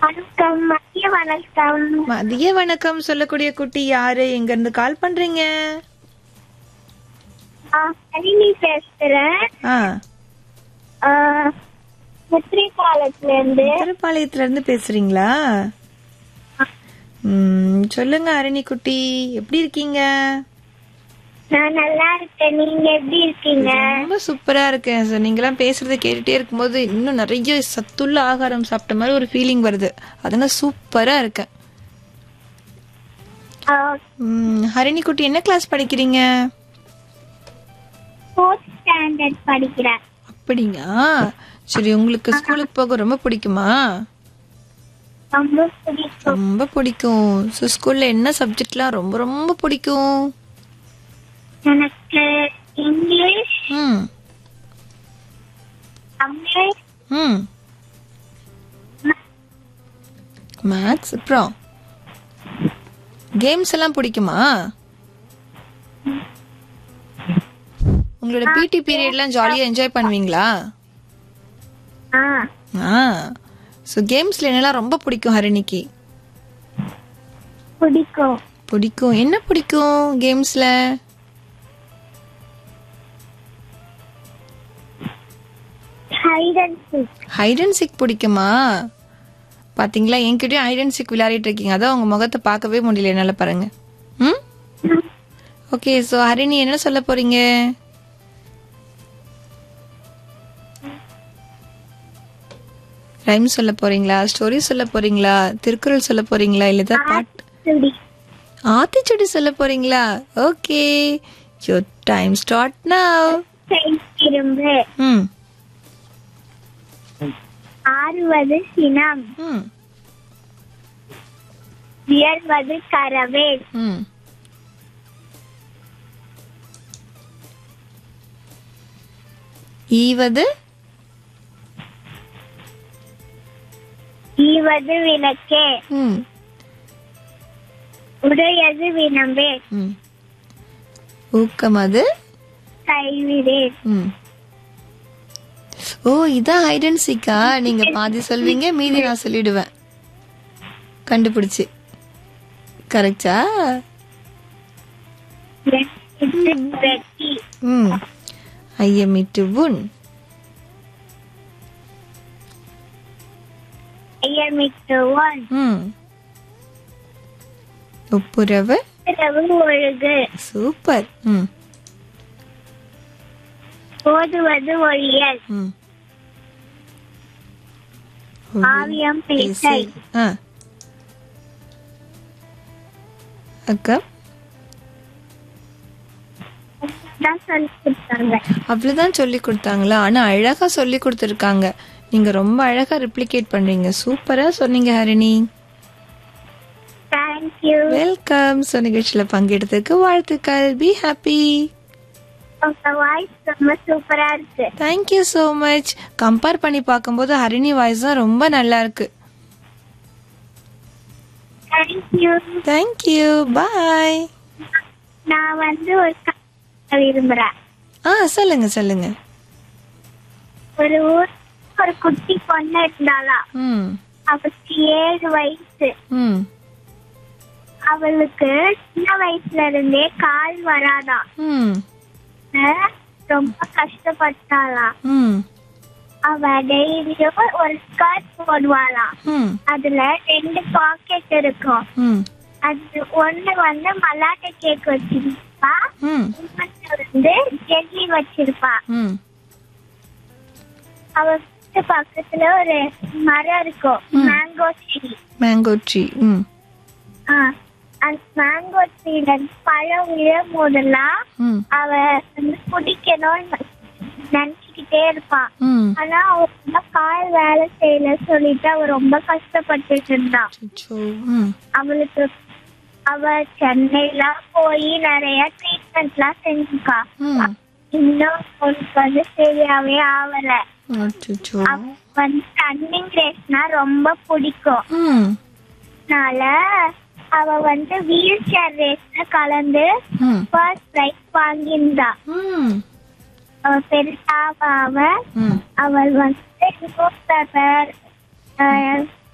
வணக்கம் மதிய வணக்கம் மதிய வணக்கம் சொல்லக்கூடிய குட்டி யாரு எங்க இருந்து கால் பண்றீங்க ஆ, ஹரிணி பேசுறேன் ஆ ஆ, முத்திரைப்பாலத்துல இருந்து திருப்பாளையத்துல இருந்து பேசுறீங்களா ம், சொல்லுங்க அரணி குட்டி எப்படி இருக்கீங்க நான் நல்லா இருக்கேன் நீங்க எப்படி இருக்கீங்க ரொம்ப சூப்பரா இருக்கேன் சார் நீங்களாம் பேசுறத கேட்டுட்டே இருக்கும்போது இன்னும் நிறைய சத்துள்ள ஆகாரம் சாப்பிட்ட மாதிரி ஒரு ஃபீலிங் வருது அதெல்லாம் சூப்பரா இருக்கேன் ம், ஹரிணி குட்டி என்ன கிளாஸ் படிக்கிறீங்க ஃபோர்த் ஸ்டாண்டர்ட் படிக்கிறேன் அப்படிங்க சரி உங்களுக்கு ஸ்கூலுக்கு போக ரொம்ப பிடிக்குமா ரொம்ப பிடிக்கும் ரொம்ப பிடிக்கும் ஸோ ஸ்கூல்ல என்ன சப்ஜெக்ட்லாம் ரொம்ப ரொம்ப பிடிக்கும் எனக்கு இங்கிலீஷ் ம் தமிழ் ம் மேக்ஸ் அப்புறம் கேம்ஸ் எல்லாம் பிடிக்குமா உங்களோட பிடி பீரியட்லாம் ஜாலியாக என்ஜாய் பண்ணுவீங்களா ஆ ஆ ஸோ கேம்ஸ்ல என்னெல்லாம் ரொம்ப பிடிக்கும் ஹரிணிக்கு பிடிக்கும் பிடிக்கும் என்ன பிடிக்கும் கேம்ஸ்ல hide and seek hide and seek பிடிக்குமா பாத்தீங்களா என்கிட்டயும் ஹைட் அண்ட் சிக் விளையாடிட்டு இருக்கீங்க அதான் உங்க முகத்தை பார்க்கவே முடியல என்னால பாருங்க ம் ஓகே ஸோ ஹரிணி என்ன சொல்ல போறீங்க ரைம் சொல்ல போறீங்களா ஸ்டோரி சொல்ல போறீங்களா திருக்குறள் சொல்ல போறீங்களா இல்ல ஏதாவது பாட்டு சுடி ஆத்திச்சுடி சொல்ல போறீங்களா okay your time start now திரும்ப ம் ஆறுவது சினம் ம் வியர்வது கரவேல் ம் ஈவது ஈவது விளக்கே ம் உடையது வினம்பே ம் ஊக்கமது கைவிடேன் ம் ஓ இதான் ஹைட் அண்ட் சீக்கா நீங்க பாதி சொல்வீங்க மீதி நான் சொல்லிடுவேன் கண்டுபிடிச்சு கரெக்டா வெட்டி ம் ஐயமிட்டு உன் ஐயமிட்டு ஒன் ம் ஒப்புரவு இரவு ஒழுகு சூப்பர் ம் ஓதுவது ஒழியல் ம் ஆவியம் பேசை ஆ அக்கா தான் சொல்லி கொடுத்தாங்க அவ்வளவுதான் சொல்லி கொடுத்தாங்களா ஆனா அழகா சொல்லி கொடுத்துருக்காங்க நீங்க ரொம்ப அழகா ரிப்ளிகேட் பண்றீங்க சூப்பரா சொன்னீங்க ஹரிணி தேங்க்யூ வெல்கம் ஸோ நிகழ்ச்சியில பங்கெடுத்ததுக்கு வாழ்த்துக்கள் பி ஹாப்பி உங்க வாய்ஸ் ரொம்ப சூப்பரா இருக்கு தேங்க்யூ ஸோ மச் கம்பேர் பண்ணி பார்க்கும்போது ஹரிணி வாய்ஸ் தான் ரொம்ப நல்லா இருக்கு தேங்க்யூ தேங்க்யூ பாய் நான் வந்து ஒரு கதை விரும்புறேன் ஆ சொல்லுங்க சொல்லுங்க ஒரு ஊர் ஒரு குட்டி பொண்ணு இருந்தாளா ம் அவளுக்கு ஏழு வயசு ம் அவளுக்கு சின்ன வயசுல இருந்தே கால் வராதாம் ம் அஹ் ரொம்ப கஷ்டப்பட்டாளாம் ம் அவ டெய்லியும் ஒரு ஸ்கர்ட் போடுவாளாம் ம் அதுல ரெண்டு பாக்கெட் இருக்கும் ம் அது ஒண்ணு வந்து மலாட்டை கேக் வச்சிருப்பா ம் இன்னொன்னு வந்து ஜெல்லி வச்சிருப்பா ம் அவ வீட்டு பக்கத்துல ஒரு மரம் இருக்கும் மேங்கோ ட்ரீ மேங்கோ ட்ரீ ம் அந்த மேங்கோ ட்ரீல பழம் விழும் போதெல்லாம் ம் அவ வந்து குடிக்கணும்னு நினைச்சுக்கிட்டே இருப்பான் ம் ஆனா அவ ரொம்ப கால் வேலை செய்யல சொல்லிட்டு அவ ரொம்ப கஷ்டப்பட்டுட்டு இருந்தா அச்சோ. ம் அவளுக்கு அவ சென்னைலாம் போய் நிறைய ட்ரீட்மெண்ட் எல்லாம் செஞ்சுக்கா ம் இன்னும் அவளுக்கு வந்து சரியாவே ஆவல அச்சோ. அவ வந்து ரன்னிங் ரேஸ்னா ரொம்ப பிடிக்கும் ம் அதனால அவ வந்து வீல் சேர் ரேஸ்ல கலந்து ம் ஃபர்ஸ்ட் பிரைஸ் வாங்கியிருந்தா ம் அவ பெருசாக அவ ம் அவள் வந்து நியூஸ் பேப்பர்